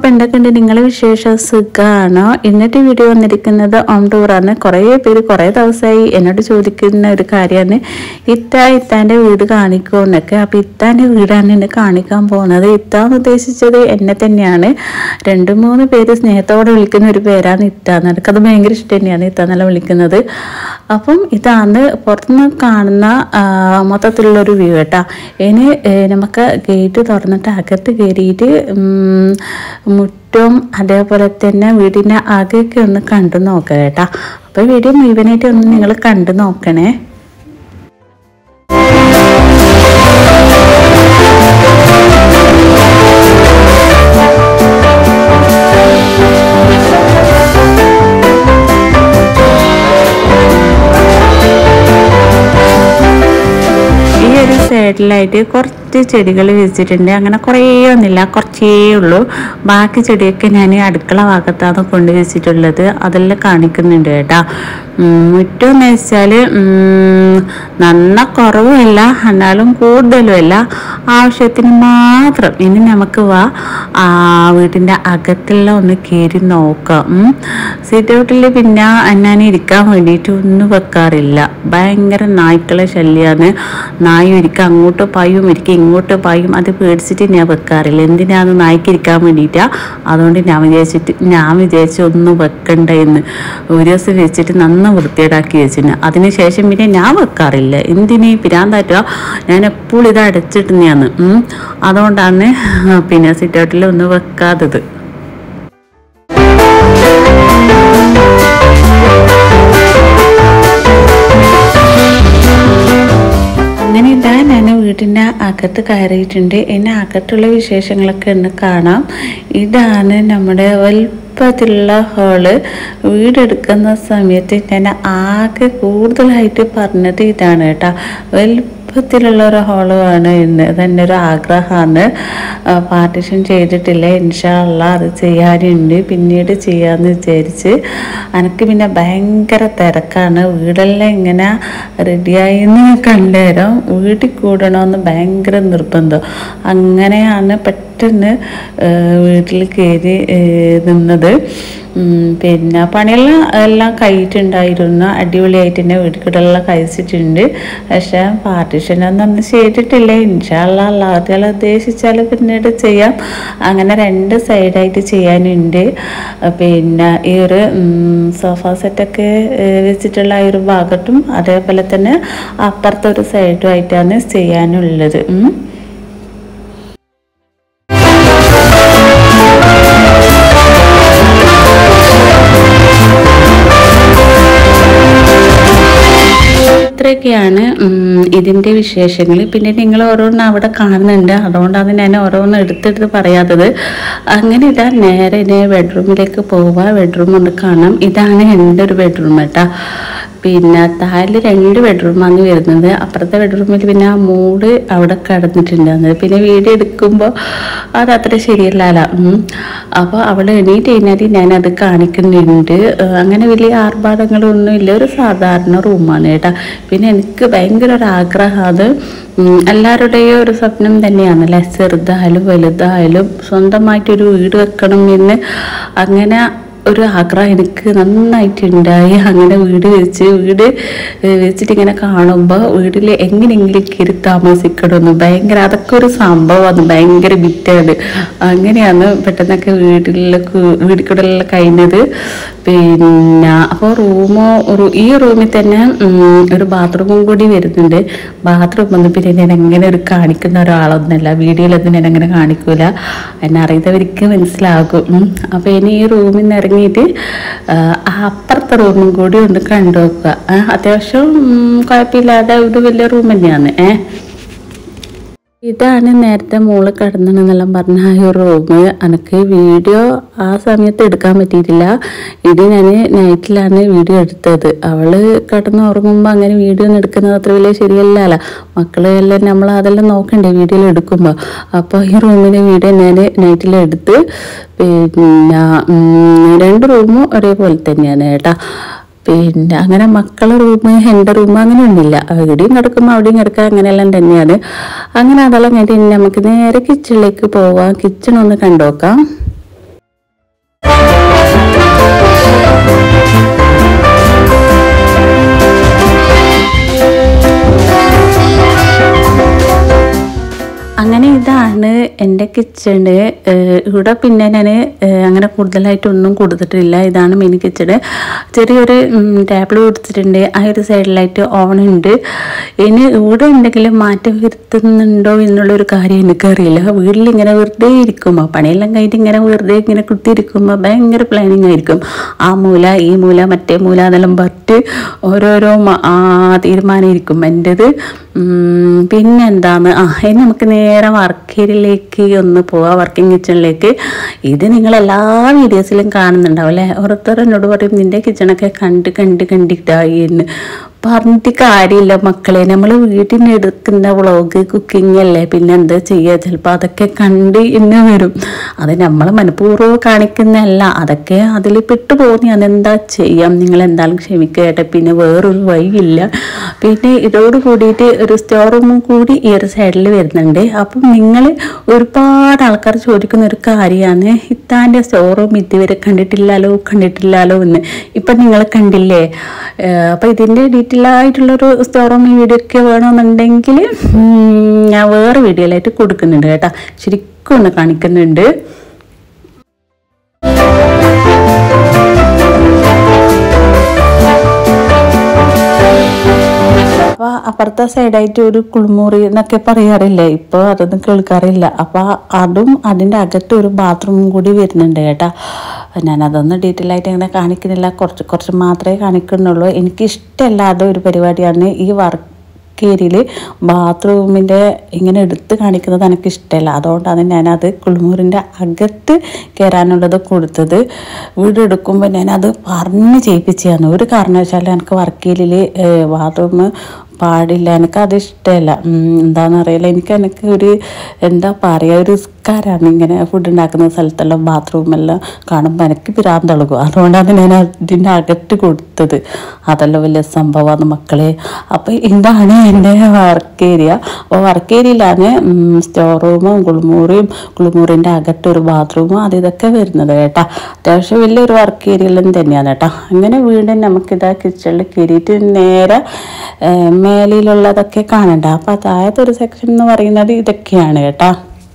അപ്പോൾ എന്തൊക്കെയുണ്ട് നിങ്ങളെ വിശേഷം സുഖമാണോ ഇന്നത്തെ വീഡിയോ വന്നിരിക്കുന്നത് ഓം ടൂറാണ് കുറേ പേര് കുറേ ദിവസമായി എന്നോട് ചോദിക്കുന്ന ഒരു കാര്യമാണ് ഇത്ത ഇത്താൻ്റെ വീട് കാണിക്കുമെന്നൊക്കെ അപ്പോൾ ഇത്താൻ്റെ വീടാണ് എന്നെ കാണിക്കാൻ പോകുന്നത് ഇത്താന്ന് ഉദ്ദേശിച്ചത് എന്നെ തന്നെയാണ് രണ്ട് മൂന്ന് പേര് സ്നേഹത്തോടെ വിളിക്കുന്ന ഒരു പേരാണ് ഇത്ത എന്ന് എനിക്കത് ഭയങ്കര ഇഷ്ടം തന്നെയാണ് ഇത്ത എന്നല്ല വിളിക്കുന്നത് അപ്പം ഇതാണ് പുറത്തുനിന്ന് കാണുന്ന ആ, മൊത്തത്തിലുള്ളൊരു വ്യൂ കേട്ടോ ഇനി ഏ, നമുക്ക് ഗേറ്റ് തുറന്നിട്ട് അകത്ത് കയറിയിട്ട് ഉം, മുറ്റവും അതേപോലെ തന്നെ വീടിൻ്റെ അകയൊക്കെ ഒന്ന് കണ്ടു നോക്കാം കേട്ടോ അപ്പോൾ വീഡിയോ മുഴുവനായിട്ട് ഒന്ന് നിങ്ങൾ കണ്ടു നോക്കണേ ഈ ഒരു സൈഡിലായിട്ട് കുറച്ച് ചെടികൾ വെച്ചിട്ടുണ്ട് അങ്ങനെ കുറേ ഒന്നുമില്ല കുറച്ചേ ഉള്ളൂ ബാക്കി ചെടിയൊക്കെ ഞാൻ അടുക്കള ഭാഗത്താണ് കൊണ്ട് വെച്ചിട്ടുള്ളത് അതെല്ലാം കാണിക്കുന്നുണ്ട് കേട്ടോ ഉം, മുറ്റം എന്ന് വെച്ചാൽ നന്ന കുറവുമല്ല എന്നാലും കൂടുതലുമല്ല ആവശ്യത്തിന് മാത്രം ഇനി നമുക്ക് വാ ആ വീട്ടിൻ്റെ അകത്തെല്ലാം ഒന്ന് കയറി നോക്കാം സീറ്റ് ഔട്ടിൽ പിന്നെ ഞാൻ ഇരിക്കാൻ വേണ്ടിയിട്ട് ഒന്നും വെക്കാറില്ല ഭയങ്കര നായ്ക്കളെ ശല്യമാണ് നായി ഒരിക്കൽ അങ്ങോട്ട് പായും ഒരിക്കൽ ഇങ്ങോട്ട് പായും അത് പേടിച്ചിട്ട് ഞാൻ വെക്കാറില്ല എന്തിനാന്ന് നായ്ക്ക് ഇരിക്കാൻ വേണ്ടിയിട്ടാ അതുകൊണ്ട് ഞാൻ വിചാരിച്ചിട്ട് ഞാൻ വിചാരിച്ചു ഒന്നും വെക്കണ്ട എന്ന് ഒരു ദിവസം വെച്ചിട്ട് നന്ന വൃത്തിയേടാക്കി വെച്ചിന് അതിനുശേഷം പിന്നെ ഞാൻ വെക്കാറില്ല എന്തിനീ പിരാന്താറ്റോ ഞാൻ എപ്പോഴും ഇത് അടച്ചിട്ടുന്നതാണ് അതുകൊണ്ടാണ് പിന്നെ സിറ്റൗട്ടിൽ ഒന്നും വെക്കാത്തത് അങ്ങനെ ഇതാ ഞാൻ വീട്ടിൻ്റെ അകത്ത് കയറിയിട്ടുണ്ട് എന്നെ അകത്തുള്ള വിശേഷങ്ങളൊക്കെ ഒന്ന് കാണാം ഇതാണ് നമ്മുടെ വലുപ്പത്തിലുള്ള ഹോള് വീടെടുക്കുന്ന സമയത്ത് ഞാൻ ആകെ കൂടുതലായിട്ട് പറഞ്ഞത് ഇതാണ് കേട്ടോ വലുപ്പത്തിലുള്ള ഒരു ഹോള് വേണം എന്ന് തന്നെ ഒരു ആഗ്രഹമാണ് പാർട്ടിഷൻ ചെയ്തിട്ടില്ല ഇൻഷാല്ല അത് ചെയ്യാനുണ്ട് പിന്നീട് ചെയ്യാമെന്ന് വിചാരിച്ച് എനിക്ക് പിന്നെ ഭയങ്കര തിരക്കാണ് വീടെല്ലാം ഇങ്ങനെ റെഡിയായി എന്ന് കണ്ടേരം വീട്ടിൽ കൂടണമെന്ന് ഭയങ്കര നിർബന്ധം അങ്ങനെയാണ് പെട്ടെന്ന് ഏഹ്, വീട്ടിൽ കയറി ഏഹ്, നിന്നത് ഉം, പിന്നെ പണിയെല്ലാം എല്ലാം കഴിയിട്ടുണ്ടായിരുന്നു അടിപൊളിയായിട്ട് തന്നെ വീട്ടിലെല്ലാം കഴിച്ചിട്ടുണ്ട് പക്ഷെ പാർട്ടിഷനൊന്നും ഒന്നും ചെയ്തിട്ടില്ല ഇൻഷാല്ല അല്ലാതെ ഉദ്ദേശിച്ചാൽ പിന്നീട് ചെയ്യാം അങ്ങനെ രണ്ട് സൈഡായിട്ട് ചെയ്യാനുണ്ട് പിന്നെ ഈ ഒരു സോഫ സെറ്റൊക്കെ വെച്ചിട്ടുള്ള ആ ഒരു ഭാഗത്തും അതേപോലെ തന്നെ അപ്പുറത്തെ ഒരു സൈഡുമായിട്ടാണ് ചെയ്യാനുള്ളത് ഉം. ഇത്രയൊക്കെയാണ് ഉം, ഇതിൻ്റെ വിശേഷങ്ങൾ പിന്നെ നിങ്ങൾ ഓരോന്ന് അവിടെ കാണുന്നുണ്ട് അതുകൊണ്ടാണ് ഞാൻ ഓരോന്ന് എടുത്തെടുത്ത് പറയാത്തത് അങ്ങനെ ഇതാ നേരെ ഇനി ബെഡ്റൂമിലേക്ക് പോവുക ബെഡ്റൂം ഒന്ന് കാണാം ഇതാണ് എൻ്റെ ഒരു ബെഡ്റൂം കേട്ടോ പിന്നെ താഴെ രണ്ട് ബെഡ്റൂമാണ് വരുന്നത് അപ്പുറത്തെ ബെഡ്റൂമിൽ പിന്നെ ആ മൂട് അവിടെ കിടന്നിട്ടുണ്ടായിരുന്നത് പിന്നെ വീഡിയോ എടുക്കുമ്പോൾ അത് അത്ര ശരിയല്ലല്ലോ അപ്പോൾ അവിടെ എണീറ്റ് കഴിഞ്ഞാൽ ഞാനത് കാണിക്കുന്നുണ്ട് ഏഹ് അങ്ങനെ വലിയ ആർഭാടങ്ങളൊന്നും ഇല്ല ഒരു സാധാരണ റൂമാണ് കേട്ടോ പിന്നെ എനിക്ക് ഭയങ്കര ഒരു ആഗ്രഹം അത് ഉം, എല്ലാവരുടെയും ഒരു സ്വപ്നം തന്നെയാണല്ലേ ചെറുതായാലും വലുതായാലും സ്വന്തമായിട്ടൊരു വീട് വെക്കണം എന്ന് അങ്ങനെ ഒരു ആഗ്രഹം എനിക്ക് നന്നായിട്ടുണ്ടായി അങ്ങനെ വീട് വെച്ച് വീട് ഏഹ് വെച്ചിട്ട് ഇങ്ങനെ കാണുമ്പോൾ വീട്ടിൽ എങ്ങനെയെങ്കിലും കയറി താമസിക്കണമെന്ന് ഭയങ്കര അതൊക്കെ ഒരു സംഭവമാണ് ഭയങ്കര ബിറ്റാണ് അങ്ങനെയാണ് പെട്ടെന്നൊക്കെ വീട്ടിലേക്ക് വീട്ടിൽ കൂടെ എല്ലാം കഴിഞ്ഞത് പിന്നെ അപ്പോൾ റൂമോ ഒരു ഈ റൂമിൽ തന്നെ ഉം, ഒരു ബാത്റൂമും കൂടി വരുന്നുണ്ട് ബാത്റൂം ഒന്നും പിന്നെ ഞാൻ എങ്ങനെ ഒരു കാണിക്കുന്ന ഒരാളൊന്നുമല്ല വീഡിയോയിലൊന്നും ഞാൻ അങ്ങനെ കാണിക്കൂല എന്നെ അറിയുന്നവർക്ക് മനസ്സിലാകും ഉം. അപ്പോൾ ഇനി ഈ റൂമിൽ നിന്ന് ഇറങ്ങിയിട്ട് ആ, ആ അപ്പുറത്തെ റൂമും കൂടി ഒന്ന് കണ്ടു നോക്കുക ആ, അത്യാവശ്യം ഉം, കുഴപ്പമില്ലാതെ ഒരു വലിയ റൂം തന്നെയാണ് ഏഹ് ഇതാണ് നേരത്തെ മോള് കിടന്നെന്നെല്ലാം പറഞ്ഞ ആ ഒരു റൂം എനിക്ക് വീഡിയോ ആ സമയത്ത് എടുക്കാൻ പറ്റിയിട്ടില്ല ഇത് ഞാൻ നൈറ്റിലാണ് വീഡിയോ എടുത്തത് അവള് കിടന്ന് ഉറങ്ങുമ്പോൾ അങ്ങനെ വീഡിയോ ഒന്നും എടുക്കുന്നത് അത്ര വലിയ ശരിയല്ലല്ലോ മക്കളെ എല്ലാം നമ്മൾ അതെല്ലാം നോക്കണ്ടേ വീഡിയോയിൽ എടുക്കുമ്പോൾ അപ്പോൾ ഈ റൂമിൻ്റെ വീഡിയോ ഞാൻ നൈറ്റിൽ എടുത്ത് പിന്നെ ഉം, രണ്ട് റൂമും ഒരേപോലെ തന്നെയാണ് കേട്ടോ പിന്നെ അങ്ങനെ മക്കളെ റൂം എൻ്റെ റൂം അങ്ങനെ ഒന്നുമില്ല എവിടെയും കിടക്കുമ്പോൾ അവിടെയും കിടക്കുക അങ്ങനെയെല്ലാം തന്നെയാണ് അങ്ങനെ അതെല്ലാം കഴിഞ്ഞിട്ട് ഇനി നമുക്ക് നേരെ കിച്ചണിലേക്ക് പോവാം കിച്ചൺ ഒന്ന് കണ്ടോക്കാം ഇതാണ് എൻ്റെ കിച്ചണ് ഇവിടെ പിന്നെ ഞാൻ അങ്ങനെ കൂടുതലായിട്ടൊന്നും കൊടുത്തിട്ടില്ല ഇതാണ് മിനി കിച്ചണ് ചെറിയൊരു ടേബിൾ കൊടുത്തിട്ടുണ്ട് ആ ഒരു സൈഡിലായിട്ട് ഓൺ ഉണ്ട് ഇനി ഇവിടെ എന്തെങ്കിലും മാറ്റം വരുത്തുന്നുണ്ടോ എന്നുള്ളൊരു കാര്യം എനിക്കറിയില്ല വീട്ടിൽ ഇങ്ങനെ വെറുതെ ഇരിക്കുമ്പോൾ പണിയെല്ലാം കഴിഞ്ഞിട്ട് ഇങ്ങനെ വെറുതെ ഇങ്ങനെ കുത്തിയിരിക്കുമ്പോൾ ഭയങ്കര പ്ലാനിങ് ആയിരിക്കും ആ മൂല ഈ മൂല മറ്റേ മൂല എന്നെല്ലാം പറഞ്ഞിട്ട് ഓരോരോ മ- ആ തീരുമാനം ഇരിക്കും എൻ്റെത് ഉം, പിന്നെന്താണ് ആ ഇനി നമുക്ക് നേരെ വർക്ക് ഏരിയയിലേക്ക് ഒന്ന് പോവാം വർക്കിംഗ് കിച്ചണിലേക്ക് ഇത് നിങ്ങൾ എല്ലാ വീഡിയോസിലും കാണുന്നുണ്ടാവും അല്ലേ ഓരോരുത്തർ എന്നോട് പറയും നിൻ്റെ കിച്ചണൊക്കെ കണ്ട് കണ്ട് കണ്ടിട്ടായി എന്ന് പറഞ്ഞിട്ട് കാര്യമില്ല മക്കളെ നമ്മൾ വീട്ടിൽ നിന്ന് എടുക്കുന്ന വ്ളോഗ് കുക്കിംഗ് അല്ലേ പിന്നെ എന്താ ചെയ്യുക ചിലപ്പോൾ അതൊക്കെ കണ്ട് ഇന്ന് വരും അത് നമ്മൾ മനഃപൂർവ്വം കാണിക്കുന്നതല്ല അതൊക്കെ അതിൽ പെട്ടു പോകുന്ന അതെന്താ ചെയ്യാം നിങ്ങൾ എന്തായാലും ക്ഷമിക്കട്ടെ പിന്നെ വേറൊരു വഴിയില്ല പിന്നെ ഇതോട് കൂടിയിട്ട് ഒരു സ്റ്റോർ റൂമും കൂടി ഈ ഒരു സൈഡിൽ വരുന്നുണ്ട് അപ്പം നിങ്ങൾ ഒരുപാട് ആൾക്കാർ ചോദിക്കുന്ന ഒരു കാര്യമാണ് ഇത്താൻ്റെ സ്റ്റോർ റൂം ഇതുവരെ കണ്ടിട്ടില്ലാലോ കണ്ടിട്ടില്ലാലോ എന്ന് ഇപ്പം നിങ്ങൾ കണ്ടില്ലേ ഏഹ് അപ്പം ഇതിൻ്റെ ഡീറ്റെയിൽ ആയിട്ടുള്ളൊരു സ്റ്റോർ റൂം വീഡിയോ ഒക്കെ വേണമെന്നുണ്ടെങ്കിൽ ഉം, ഞാൻ വേറെ വീഡിയോയിലായിട്ട് കൊടുക്കുന്നുണ്ട് കേട്ടോ ശരിക്കും ഒന്ന് കാണിക്കുന്നുണ്ട് അപ്പൊ അപ്പുറത്തെ സൈഡായിട്ട് ഒരു കുളിമുറി എന്നൊക്കെ പറയാറില്ലേ ഇപ്പൊ അതൊന്നും കേൾക്കാറില്ല അപ്പൊ അതും അതിന്റെ അകത്ത് ഒരു ബാത്റൂമും കൂടി വരുന്നുണ്ട് കേട്ടാ ഞാൻ അതൊന്നും ഡീറ്റെയിൽ ആയിട്ട് ഇങ്ങനെ കാണിക്കുന്നില്ല കുറച്ച് കുറച്ച് മാത്രമേ കാണിക്കുന്നുള്ളൂ എനിക്ക് ഇഷ്ടമല്ലാത്ത ഒരു പരിപാടിയാണ് ഈ വർക്ക് ഏരിയയിൽ ബാത്റൂമിൻ്റെ ഇങ്ങനെ എടുത്ത് കാണിക്കുന്നത് എനിക്ക് ഇഷ്ടമല്ല അതുകൊണ്ടാണ് ഞാനത് കുളിമുറിൻ്റെ അകത്ത് കയറാനുള്ളത് കൊടുത്തത് വീട് എടുക്കുമ്പോൾ ഞാനത് പറഞ്ഞ് ചെയ്യിപ്പിച്ചതാണ് ഒരു കാരണവശാലും എനിക്ക് വർക്കേരിയൽ ബാത്റൂം പാടില്ല എനിക്ക് അത് ഇഷ്ടമല്ല എന്താണെന്ന് അറിയില്ല എനിക്ക് എനിക്ക് ഒരു എന്താ പറയുക ഒരു റിസ്ക്കാരാണ് ഇങ്ങനെ ഫുഡ് ഉണ്ടാക്കുന്ന സ്ഥലത്തെല്ലാം ബാത്റൂമെല്ലാം കാണുമ്പോൾ എനിക്ക് പിരാന്തളകും അതുകൊണ്ടാണ് ഞാൻ അതിൻ്റെ അകത്ത് കൊടുത്തത് അതെല്ലാം വലിയ സംഭവമാണ് മക്കളെ അപ്പോൾ ഇതാണ് എൻ്റെ വർക്ക് ഏരിയ അപ്പോൾ വർക്ക് ഏരിയയിലാണ് സ്റ്റോർ റൂമും കുളിമുറിയും കുളിമുറിൻ്റെ അകത്തൊരു ബാത്റൂമും അത് ഇതൊക്കെ വരുന്നത് കേട്ടാ അത്യാവശ്യം വലിയൊരു വർക്ക് ഏരിയയിലും തന്നെയാണ് കേട്ടോ അങ്ങനെ വീണ്ടും നമുക്കിതാ കിച്ചണിൽ കയറിയിട്ട് നേരെ ഏഹ്, മേലിലുള്ളതൊക്കെ കാണണ്ട അപ്പോൾ താഴത്തെ ഒരു സെക്ഷൻ എന്ന് പറയുന്നത് ഇതൊക്കെയാണ് കേട്ടോ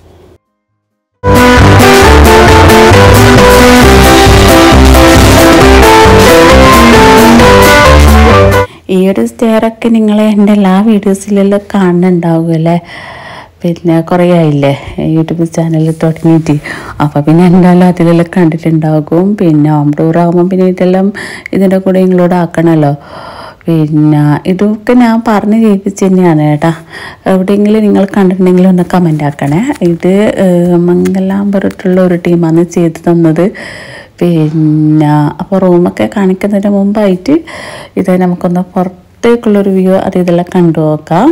ഈ ഒരു സ്റ്റെയറൊക്കെ നിങ്ങൾ എൻ്റെ എല്ലാ വീഡിയോസിലെല്ലാം കാണുന്നുണ്ടാവും അല്ലേ പിന്നെ കുറേ ആയില്ലേ യൂട്യൂബ് ചാനൽ തുടങ്ങിയിട്ട് അപ്പോൾ പിന്നെ എന്തായാലും അതിലെല്ലാം കണ്ടിട്ടുണ്ടാകും പിന്നെ ഹോം ടൂർ ആകുമ്പോൾ പിന്നെ ഇതെല്ലാം ഇതിൻ്റെ കൂടെ നിങ്ങളോട് ആക്കണമല്ലോ പിന്നെ ഇതൊക്കെ ഞാൻ പറഞ്ഞ് കേൾപ്പിച്ച് തന്നെയാണ് കേട്ടാ എവിടെയെങ്കിലും നിങ്ങൾ കണ്ടിട്ടുണ്ടെങ്കിൽ ഒന്ന് കമൻ്റ് ആക്കണേ ഇത് ഏഹ്, മംഗലാപുരത്തുള്ള ഒരു ടീമാണ് ചെയ്തു തന്നത് പിന്നെ അപ്പോൾ റൂമൊക്കെ കാണിക്കുന്നതിന് മുമ്പായിട്ട് ഇത് നമുക്കൊന്ന് പുറത്തേക്കുള്ളൊരു വ്യൂ അത് ഇതെല്ലാം കണ്ടു നോക്കാം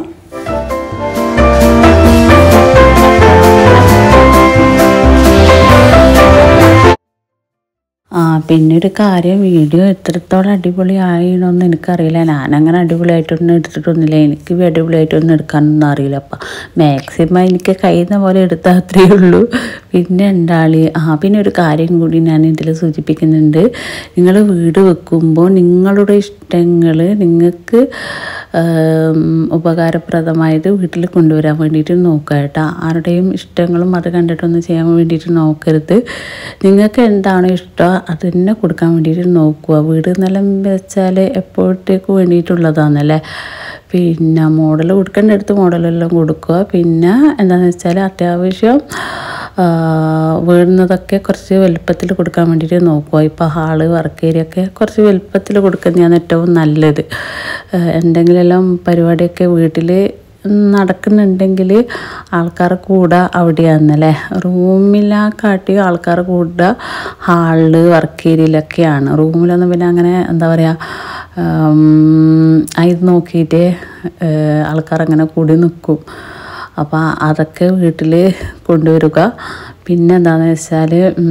ആ പിന്നെ ഒരു കാര്യം വീഡിയോ എത്രത്തോളം അടിപൊളിയായിന്നൊന്നും എനിക്കറിയില്ല ഞാനങ്ങനെ അടിപൊളിയായിട്ടൊന്നും എടുത്തിട്ടൊന്നുമില്ല എനിക്ക് ഈ അടിപൊളിയായിട്ടൊന്നും എടുക്കാനൊന്നും അറിയില്ല അപ്പം മാക്സിമം എനിക്ക് കഴിയുന്ന പോലെ എടുത്താൽ അത്രയേ ഉള്ളൂ പിന്നെ ഉണ്ടാളി ആ പിന്നെ ഒരു കാര്യം കൂടി ഞാൻ ഇതിൽ സൂചിപ്പിക്കുന്നുണ്ട് നിങ്ങൾ വീട് വെക്കുമ്പോൾ നിങ്ങളുടെ ഇഷ്ടങ്ങൾ നിങ്ങൾക്ക് ആം, ഉപകാരപ്രദമായത് വീട്ടിൽ കൊണ്ടുവരാൻ വേണ്ടിയിട്ട് നോക്കുക കേട്ടോ ആരുടെയും ഇഷ്ടങ്ങളും അത് കണ്ടിട്ടൊന്നും ചെയ്യാൻ വേണ്ടിയിട്ട് നോക്കരുത് നിങ്ങൾക്ക് എന്താണോ ഇഷ്ടം അത് തന്നെ കൊടുക്കാൻ വേണ്ടിയിട്ട് നോക്കുക വീട് നിലം വെച്ചാൽ എപ്പോഴത്തേക്ക് വേണ്ടിയിട്ടുള്ളതാണല്ലേ പിന്നെ മോഡൽ കൊടുക്കേണ്ട അടുത്ത് മോഡലെല്ലാം കൊടുക്കുക പിന്നെ എന്താണെന്ന് വെച്ചാൽ അത്യാവശ്യം ആ, വീഴുന്നതൊക്കെ കുറച്ച് വലുപ്പത്തിൽ കൊടുക്കാൻ വേണ്ടിയിട്ട് നോക്കുക ഇപ്പോൾ ഹാള് വർക്ക് ഏരിയ ഒക്കെ കുറച്ച് വലുപ്പത്തിൽ കൊടുക്കുന്നതാണ് ഏറ്റവും നല്ലത് ആ, എന്തെങ്കിലെല്ലാം പരിപാടിയൊക്കെ വീട്ടിൽ നടക്കുന്നുണ്ടെങ്കിൽ ആൾക്കാർ കൂടുക അവിടെയാണെന്നല്ലേ റൂമിലാ കാട്ടി ആൾക്കാർ കൂടുക ഹാളിൽ വർക്ക് ഏരിയയിലൊക്കെയാണ് റൂമിലൊന്നും പിന്നെ അങ്ങനെ എന്താ പറയുക ഇത് നോക്കിയിട്ട് ആൾക്കാർ അങ്ങനെ കൂടി നിൽക്കും അപ്പോൾ അതൊക്കെ വീട്ടിൽ കൊണ്ടുവരിക പിന്നെ എന്താണെന്ന് വെച്ചാൽ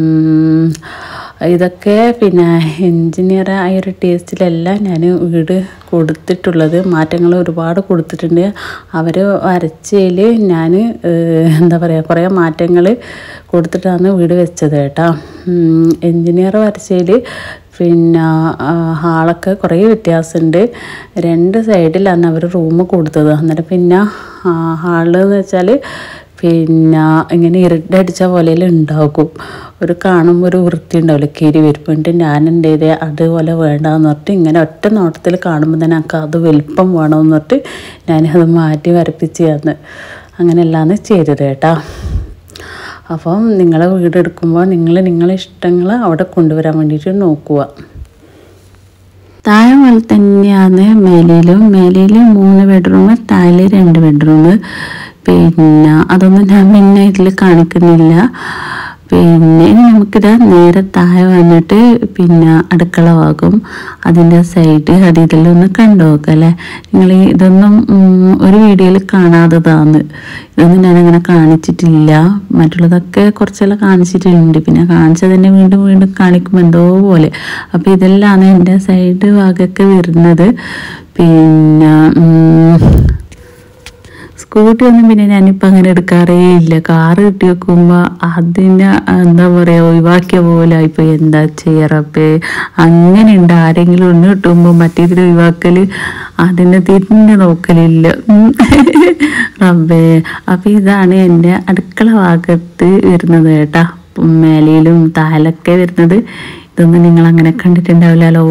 ഇതൊക്കെ പിന്നെ എൻജിനീയർ ആയ ഒരു ടേസ്റ്റിലെല്ലാം ഞാൻ വീട് കൊടുത്തിട്ടുള്ളത് മാറ്റങ്ങൾ ഒരുപാട് കൊടുത്തിട്ടുണ്ട് അവർ വരച്ചതിൽ ഞാൻ എന്താ പറയുക കുറേ മാറ്റങ്ങൾ കൊടുത്തിട്ടാണ് വീട് വെച്ചത് കേട്ടോ എൻജിനീയർ വരച്ചതിൽ പിന്നെ ആ, ഹാളൊക്കെ കുറേ വ്യത്യാസമുണ്ട് രണ്ട് സൈഡിലാണ് അവർ റൂം കൊടുത്തത് അന്നേരം പിന്നെ ഹാള് എന്ന് വെച്ചാൽ പിന്നെ ഇങ്ങനെ ഇരുട്ടടിച്ച പോലെ ഉണ്ടാകും ഒരു കാണുമ്പോൾ ഒരു വൃത്തി ഉണ്ടാവില്ല കയറി വരുമ്പോണ്ട് ഞാൻ എൻ്റെ ഇത് അതുപോലെ വേണ്ടാന്ന് പറഞ്ഞിട്ട് ഇങ്ങനെ ഒറ്റ നോട്ടത്തിൽ കാണുമ്പോൾ തന്നെ എനിക്ക് അത് വലിപ്പം വേണമെന്ന് പറഞ്ഞിട്ട് ഞാനത് മാറ്റി വരപ്പിച്ച് തന്ന് അങ്ങനെയല്ലാന്ന് ചെയ്തത് കേട്ടോ അപ്പം നിങ്ങളെ വീട് എടുക്കുമ്പോൾ നിങ്ങൾ നിങ്ങളെ ഇഷ്ടങ്ങൾ അവിടെ കൊണ്ടുവരാൻ വേണ്ടിയിട്ട് നോക്കുക താഴെ പോലെ തന്നെയാണ് മേലയിലും മേലയിൽ മൂന്ന് ബെഡ്റൂം താഴെ രണ്ട് ബെഡ്റൂം പിന്നെ അതൊന്നും ഞാൻ പിന്നെ ഇതിൽ കാണിക്കുന്നില്ല പിന്നെ ഇനി നമുക്കിത് നേരെ താഴെ വന്നിട്ട് പിന്നെ അടുക്കള ഭാഗം അതിൻ്റെ സൈഡ് അത് ഇതെല്ലാം ഒന്ന് കണ്ടു നോക്കാം അല്ലേ നിങ്ങൾ ഇതൊന്നും ഉം, ഒരു വീഡിയോയിൽ കാണാത്തതാണ് ഇതൊന്നും ഞാനങ്ങനെ കാണിച്ചിട്ടില്ല മറ്റുള്ളതൊക്കെ കുറച്ചെല്ലാം കാണിച്ചിട്ടുണ്ട് പിന്നെ കാണിച്ചത് തന്നെ വീണ്ടും വീണ്ടും കാണിക്കുമ്പോൾ എന്തോ പോലെ അപ്പോൾ ഇതെല്ലാം എൻ്റെ സൈഡ് ഭാഗമൊക്കെ വരുന്നത് പിന്നെ ഉം, സ്കൂട്ടി ഒന്നും പിന്നെ ഞാനിപ്പോൾ അങ്ങനെ എടുക്കാറേ ഇല്ല കാറ് കിട്ടി വെക്കുമ്പോൾ അതിനെ എന്താ പറയുക ഒഴിവാക്കിയ പോലെ ഇപ്പോൾ എന്താ ചെയ്യറപ്പേ അങ്ങനെ ഉണ്ട് ആരെങ്കിലും ഒന്ന് കിട്ടുമ്പോൾ മറ്റേതിൽ ഒഴിവാക്കൽ അതിനെ തിരിഞ്ഞ് നോക്കലില്ല ഉം. റബ്ബേ അപ്പം ഇതാണ് എൻ്റെ അടുക്കള ഭാഗത്ത് വരുന്നത് കേട്ടാ മേലയിലും താലൊക്കെ വരുന്നത് ഇതൊന്നും നിങ്ങൾ അങ്ങനെ കണ്ടിട്ടുണ്ടാവില്ലല്ലോ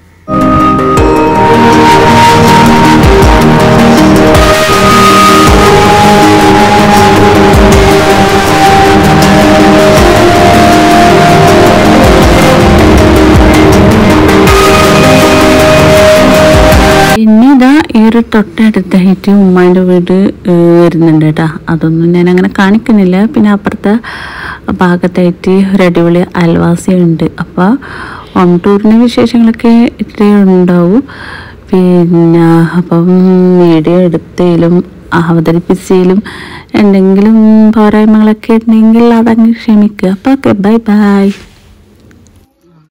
പിന്നെ ഇതാ ഈ ഒരു തൊട്ടടുത്തായിട്ട് ഉമ്മാൻ്റെ വീട് ഏഹ്, വരുന്നുണ്ട് കേട്ടോ അതൊന്നും ഞാൻ അങ്ങനെ കാണിക്കുന്നില്ല പിന്നെ അപ്പുറത്തെ ഭാഗത്തായിട്ട് ഒരു അടിപൊളി അയൽവാസി ഉണ്ട് അപ്പോൾ ഹോം ടൂറിൻ്റെ വിശേഷങ്ങളൊക്കെ ഇത്രയേ ഉണ്ടാവും പിന്നെ അപ്പം വീഡിയോ എടുത്തതിലും അവതരിപ്പിച്ചതിലും എന്തെങ്കിലും പോരായ്മകളൊക്കെ ഉണ്ടെങ്കിൽ അതങ്ങ് ക്ഷമിക്കുക അപ്പോൾ ഓക്കെ ബൈ ബൈ